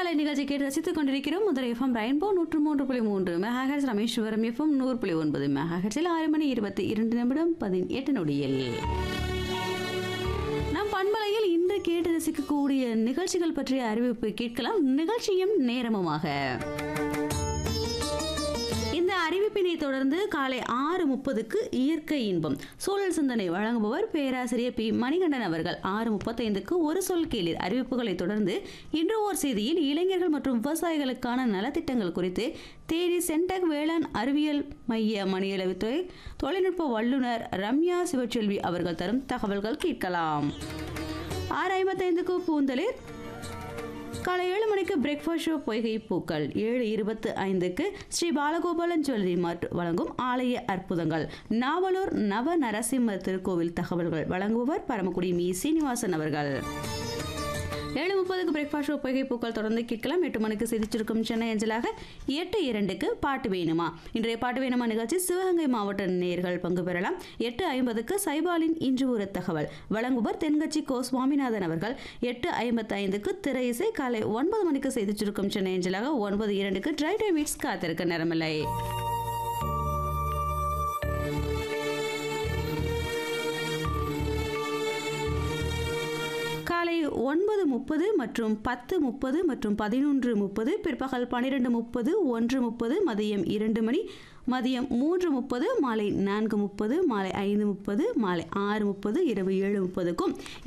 காலை நிகழ்ச்சி கேட்டு ரசித்துக் கொண்டிருக்கிறோம் முதல் எஃப்எம் ரெயின்போ நூற்று மூன்று புள்ளி மூன்று மெகாஹெட்ஸ் ராமேஸ்வரம் எஃப்எம் நூறு புள்ளி ஒன்பது மெகாஹெட்ஸில் ஆறு மணி இருபத்தி இரண்டு நிமிடம் பதினெட்டு நொடியில் நம் பண்பலையில் இன்று கேட்டு ரசிக்கக்கூடிய நிகழ்ச்சிகள் பற்றிய அறிவிப்பு கேட்கலாம் நிகழ்ச்சியும் நேரமுமாக இந்த அறிவிப்பினை தொடர்ந்து காலை ஆறு முப்பதுக்கு இயற்கை இன்பம் சூழல் சிந்தனை வழங்குபவர் பேராசிரியர் பி மணிகண்டன் அவர்கள் ஆறு முப்பத்தைந்துக்கு ஒரு சொல் கேளிர் அறிவிப்புகளை தொடர்ந்து இன்று ஓர் செய்தியில் இளைஞர்கள் மற்றும் விவசாயிகளுக்கான நலத்திட்டங்கள் குறித்து தேனி சென்டக் வேளாண் அறிவியல் மைய மணியளவுத்துறை தொழில்நுட்ப வல்லுநர் ரம்யா சிவச்செல்வி அவர்கள் தரும் தகவல்கள் கேட்கலாம் ஆறு ஐம்பத்தைந்துக்கு பூந்தளிர் காலை ஏழு மணிக்கு பிரேக்ஃபாஸ்ட் ஷோ பொய்கை பூக்கள் ஏழு இருபத்து ஐந்துக்கு ஸ்ரீ பாலகோபாலன் ஜுவல்லரி மார்ட் வழங்கும் ஆலய அற்புதங்கள் நாவலூர் நவ நரசிம்மர் திருக்கோவில் தகவல்கள் வழங்குபவர் பரமக்குடி மீ சீனிவாசன் அவர்கள் ஏழு முப்பதுக்கு பிரேக்ஃபாஸ்ட் ஷோ பொய்கை பூக்கள் தொடர்ந்து கேட்கலாம் எட்டு மணிக்கு செய்திச்சிருக்கும் சென்னை அஞ்சலாக எட்டு இரண்டுக்கு பாட்டு வேணுமா இன்றைய பாட்டு வேணுமா நிகழ்ச்சி சிவகங்கை மாவட்ட நேர்கள் பங்கு பெறலாம் எட்டு ஐம்பதுக்கு சைபாலின் இன்று ஒரு தகவல் வழங்குவர் தென்கட்சி கோ சுவாமிநாதன் அவர்கள் எட்டு ஐம்பத்தி ஐந்துக்கு திரை இசை காலை ஒன்பது மணிக்கு செய்திச்சிருக்கும் சென்னை அஞ்சலாக ஒன்பது இரண்டுக்கு ட்ரை டை மிக்ஸ் காத்திருக்க நேரமில்லை காலை ஒன்பது முப்பது மற்றும் பத்து முப்பது மற்றும் பதினொன்று முப்பது பிற்பகல் பன்னிரெண்டு முப்பது ஒன்று முப்பது மதியம் இரண்டு மணி மதியம் மூன்று முப்பது மாலை நான்கு முப்பது மாலை ஐந்து முப்பது மாலை ஆறு முப்பது இரவு ஏழு முப்பதுக்கும்